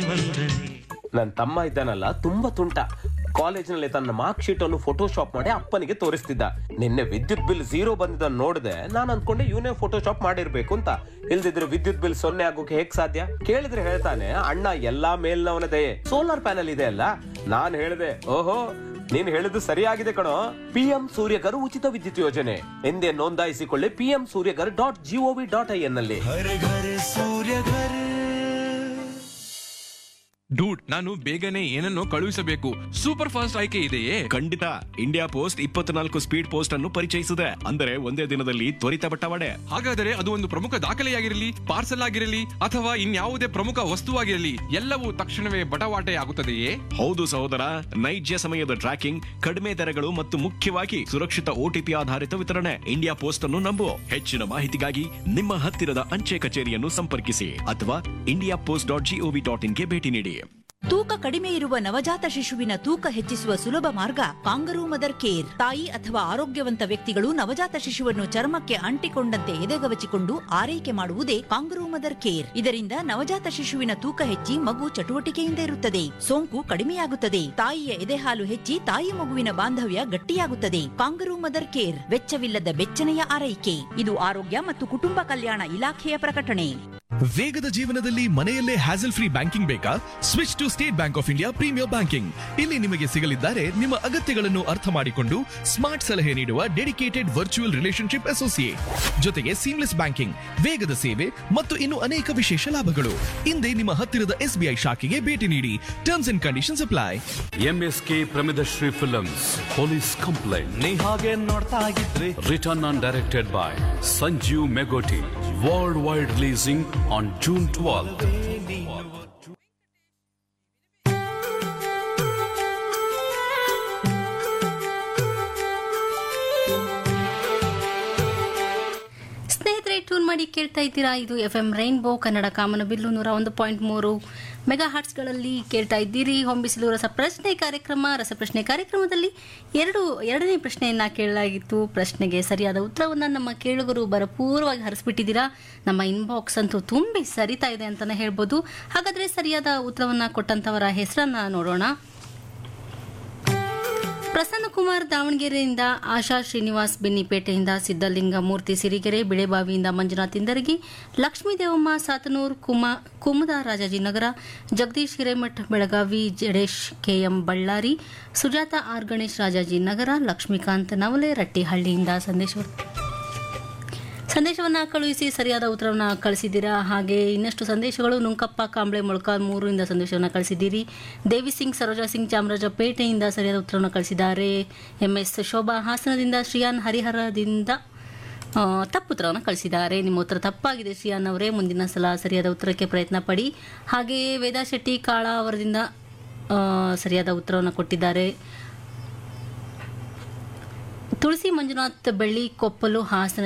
ವಂದನೆ ನನ್ನ ತಮ್ಮ ಇದ್ದಾನಲ್ಲ ತುಂಬಾ ತುಂಟ ಕಾಲೇಜಿನಲ್ಲಿ ತನ್ನ ಮಾರ್ಕ್ ಶೀಟ್ ಅನ್ನು ಫೋಟೋಶಾಪ್ ಮಾಡಿ ಅಪ್ಪನಿಗೆ ತೋರಿಸ್ತಿದ್ದ ನಿನ್ನೆ ವಿದ್ಯುತ್ ಬಿಲ್ ಝೀರೋ ಬಂದಿದ್ದ ನೋಡಿದೆ ನಾನು ಅನ್ಕೊಂಡೆ ಇವನೇ ಫೋಟೋಶಾಪ್ ಮಾಡಿರ್ಬೇಕು ಅಂತ ಇಲ್ದಿದ್ರೆ ವಿದ್ಯುತ್ ಬಿಲ್ ಸೊನ್ನೆ ಆಗೋಕೆ ಹೇಗ್ ಸಾಧ್ಯ ಕೇಳಿದ್ರೆ ಹೇಳ್ತಾನೆ ಅಣ್ಣ ಎಲ್ಲಾ ಮೇಲ್ನವನ ದಯೆ ಸೋಲಾರ್ ಪ್ಯಾನಲ್ ಇದೆ ಅಲ್ಲ ನಾನ್ ಹೇಳಿದೆ ಓಹೋ ನೀನ್ ಹೇಳಿದ್ದು ಸರಿಯಾಗಿದೆ ಕಣೋ ಪಿಎಂ ಸೂರ್ಯಕರ್ ಉಚಿತ ವಿದ್ಯುತ್ ಯೋಜನೆ ಎಂದೇ ನೋಂದಾಯಿಸಿಕೊಳ್ಳಿ PM Suryaghar dot gov dot I N ನಲ್ಲಿ ಹರ ಘರ ಸೂರ್ಯ ಘರ ಡೂಡ್ ನಾನು ಬೇಗನೆ ಏನನ್ನೋ ಕಳುಹಿಸಬೇಕು ಸೂಪರ್ ಫಾಸ್ಟ್ ಆಯ್ಕೆ ಇದೆಯೇ ಖಂಡಿತ ಇಂಡಿಯಾ ಪೋಸ್ಟ್ ಇಪ್ಪತ್ನಾಲ್ಕು ಸ್ಪೀಡ್ ಪೋಸ್ಟ್ ಅನ್ನು ಪರಿಚಯಿಸಿದೆ ಅಂದರೆ ಒಂದೇ ದಿನದಲ್ಲಿ ತ್ವರಿತ ಬಟ್ಟವಾಡೆ ಹಾಗಾದರೆ ಅದು ಒಂದು ಪ್ರಮುಖ ದಾಖಲೆಯಾಗಿರಲಿ ಪಾರ್ಸಲ್ ಆಗಿರಲಿ ಅಥವಾ ಇನ್ಯಾವುದೇ ಪ್ರಮುಖ ವಸ್ತುವಾಗಿರಲಿ ಎಲ್ಲವೂ ತಕ್ಷಣವೇ ಬಟವಾಟೆ ಆಗುತ್ತದೆಯೇ ಹೌದು ಸಹೋದರ ನೈಜ ಸಮಯದ ಟ್ರ್ಯಾಕಿಂಗ್ ಕಡಿಮೆ ದರಗಳು ಮತ್ತು ಮುಖ್ಯವಾಗಿ ಸುರಕ್ಷಿತ ಓಟಿಪಿ ಆಧಾರಿತ ವಿತರಣೆ ಇಂಡಿಯಾ ಪೋಸ್ಟ್ ಅನ್ನು ನಂಬು ಹೆಚ್ಚಿನ ಮಾಹಿತಿಗಾಗಿ ನಿಮ್ಮ ಹತ್ತಿರದ ಅಂಚೆ ಕಚೇರಿಯನ್ನು ಸಂಪರ್ಕಿಸಿ ಅಥವಾ India Post dot gov dot ಇನ್ಗೆ ಭೇಟಿ ನೀಡಿ ತೂಕ ಕಡಿಮೆ ಇರುವ ನವಜಾತ ಶಿಶುವಿನ ತೂಕ ಹೆಚ್ಚಿಸುವ ಸುಲಭ ಮಾರ್ಗ ಕಾಂಗರೂ ಮದರ್ ಕೇರ್ ತಾಯಿ ಅಥವಾ ಆರೋಗ್ಯವಂತ ವ್ಯಕ್ತಿಗಳು ನವಜಾತ ಶಿಶುವನ್ನು ಚರ್ಮಕ್ಕೆ ಅಂಟಿಕೊಂಡಂತೆ ಎದೆಗವಚಿಕೊಂಡು ಆರೈಕೆ ಮಾಡುವುದೇ ಕಾಂಗರೂ ಮದರ್ ಕೇರ್ ಇದರಿಂದ ನವಜಾತ ಶಿಶುವಿನ ತೂಕ ಹೆಚ್ಚಿ ಮಗು ಚಟುವಟಿಕೆಯಿಂದ ಇರುತ್ತದೆ ಸೋಂಕು ಕಡಿಮೆಯಾಗುತ್ತದೆ ತಾಯಿಯ ಎದೆಹಾಲು ಹೆಚ್ಚಿ ತಾಯಿ ಮಗುವಿನ ಬಾಂಧವ್ಯ ಗಟ್ಟಿಯಾಗುತ್ತದೆ ಕಾಂಗರೂ ಮದರ್ ಕೇರ್ ವೆಚ್ಚವಿಲ್ಲದ ಬೆಚ್ಚನೆಯ ಆರೈಕೆ ಇದು ಆರೋಗ್ಯ ಮತ್ತು ಕುಟುಂಬ ಕಲ್ಯಾಣ ಇಲಾಖೆಯ ಪ್ರಕಟಣೆ ವೇಗದ ಜೀವನದಲ್ಲಿ ಮನೆಯಲ್ಲೇ ಹ್ಯಾಸಲ್ ಫ್ರೀ ಬ್ಯಾಂಕಿಂಗ್ ಬೇಕಾ switch to State Bank of India premier banking ಇಲ್ಲಿ ನಿಮಗೆ ಸಿಗಲಿದ್ದಾರೆ ನಿಮ್ಮ ಅಗತ್ಯಗಳನ್ನು ಅರ್ಥ ಮಾಡಿಕೊಂಡು ಸ್ಮಾರ್ಟ್ ಸಲಹೆ ನೀಡುವ ಡೆಡಿಕೇಟೆಡ್ ವರ್ಚುವಲ್ ರಿಲೇಶನ್ಶಿಪ್ ಅಸೋಸಿಯೇಟ್ ಜೊತೆಗೆ ಸೀಮ್ಲೆಸ್ ಬ್ಯಾಂಕಿಂಗ್ ವೇಗದ ಸೇವೆ ಮತ್ತು ಇನ್ನು ಅನೇಕ ವಿಶೇಷ ಲಾಭಗಳು ಹಿಂದೆ ನಿಮ್ಮ ಹತ್ತಿರದ ಎಸ್ಬಿಐ ಶಾಖೆಗೆ ಭೇಟಿ ನೀಡಿ terms and conditions apply MSK Pramidashri films police complaint ನೀ ಹಾಗೆ ನೋಡ್ತಾ ಇದ್ರಿ return on directed by Sanjeev Megoti worldwide releasing on June twelve ಸ್ನೇಹಿತರೆ ಟ್ಯೂನ್ ಮಾಡಿ ಕೇಳ್ತಾ ಇದ್ದೀರಾ ಇದು ಎಫ್ ಎಂ ರೈನ್ಬೋ ಕನ್ನಡ ಕಾಮನಬಿಲ್ಲು ನೂರ ಒಂದು ಪಾಯಿಂಟ್ ಮೂರು ಮೆಗಾ ಹಾರ್ಟ್ಸ್ಗಳಲ್ಲಿ ಕೇಳ್ತಾ ಇದ್ದೀರಿ ಹೊಂಬಿಸಿಲು ರಸಪ್ರಶ್ನೆ ಕಾರ್ಯಕ್ರಮ ರಸಪ್ರಶ್ನೆ ಕಾರ್ಯಕ್ರಮದಲ್ಲಿ ಎರಡು ಎರಡನೇ ಪ್ರಶ್ನೆಯನ್ನ ಕೇಳಲಾಗಿತ್ತು ಪ್ರಶ್ನೆಗೆ ಸರಿಯಾದ ಉತ್ತರವನ್ನು ನಮ್ಮ ಕೇಳುಗರು ಭರಪೂರ್ವವಾಗಿ ಹರಿಸ್ಬಿಟ್ಟಿದ್ದೀರಾ ನಮ್ಮ ಇನ್ಬಾಕ್ಸ್ ಅಂತೂ ತುಂಬಿ ಸರಿತಾ ಇದೆ ಅಂತಾನೆ ಹೇಳ್ಬೋದು ಹಾಗಾದ್ರೆ ಸರಿಯಾದ ಉತ್ತರವನ್ನ ಕೊಟ್ಟಂತವರ ಹೆಸರನ್ನ ನೋಡೋಣ ಪ್ರಸನ್ನ ಕುಮಾರ್ ದಾವಣಗೆರೆಯಿಂದ ಆಶಾ ಶ್ರೀನಿವಾಸ್ ಬೆನ್ನಿಪೇಟೆಯಿಂದ ಸಿದ್ದಲಿಂಗ ಮೂರ್ತಿ ಸಿರಿಗೆರೆ ಬಿಳೆಬಾವಿಯಿಂದ ಮಂಜುನಾಥ್ ಇಂದರ್ಗಿ ಲಕ್ಷ್ಮೀ ದೇವಮ್ಮ ಸಾತನೂರ್ ಕುಮ ಕುಮುದ ರಾಜಾಜಿನಗರ ಜಗದೀಶ್ ಹಿರೇಮಠ್ ಬೆಳಗಾವಿ ಜಡೇಶ್ ಕೆಎಂ ಬಳ್ಳಾರಿ ಸುಜಾತ ಆರ್ ಗಣೇಶ್ ರಾಜಾಜಿನಗರ ಲಕ್ಷ್ಮೀಕಾಂತ್ ನವಲೆ ರಟ್ಟಿಹಳ್ಳಿಯಿಂದ ಸಂದೇಶ ಸಂದೇಶವನ್ನ ಕಳುಹಿಸಿ ಸರಿಯಾದ ಉತ್ತರವನ್ನ ಕಳಿಸಿದ್ದೀರಾ ಹಾಗೆ ಇನ್ನಷ್ಟು ಸಂದೇಶಗಳು ನುಂಕಪ್ಪ ಕಾಂಬ್ಳೆ ಮೊಳಕಾಲ್ ಮೂರಿಂದ ಸಂದೇಶವನ್ನು ಕಳಿಸಿದ್ದೀರಿ ದೇವಿ ಸಿಂಗ್ ಸರೋಜಾ ಸಿಂಗ್ ಚಾಮರಾಜಪೇಟೆಯಿಂದ ಸರಿಯಾದ ಉತ್ತರವನ್ನು ಕಳಿಸಿದ್ದಾರೆ ಎಂ ಎಸ್ ಶೋಭಾ ಹಾಸನದಿಂದ ಶ್ರೀಯಾನ್ ಹರಿಹರದಿಂದ ಆ, ತಪ್ಪು ಉತ್ತರವನ್ನು ಕಳಿಸಿದ್ದಾರೆ ನಿಮ್ಮ ಉತ್ತರ ತಪ್ಪಾಗಿದೆ ಶ್ರೀಯಾನ್ ಅವರೇ ಮುಂದಿನ ಸಲ ಸರಿಯಾದ ಉತ್ತರಕ್ಕೆ ಪ್ರಯತ್ನ ಪಡಿ ಹಾಗೆಯೇ ವೇದಾ ಶೆಟ್ಟಿ ಕಾಳ ಅವರದಿಂದ ಆ, ಸರಿಯಾದ ಉತ್ತರವನ್ನು ಕೊಟ್ಟಿದ್ದಾರೆ ತುಳಸಿ ಮಂಜುನಾಥ್ ಬೆಳ್ಳಿ ಕೊಪ್ಪಲು ಹಾಸನ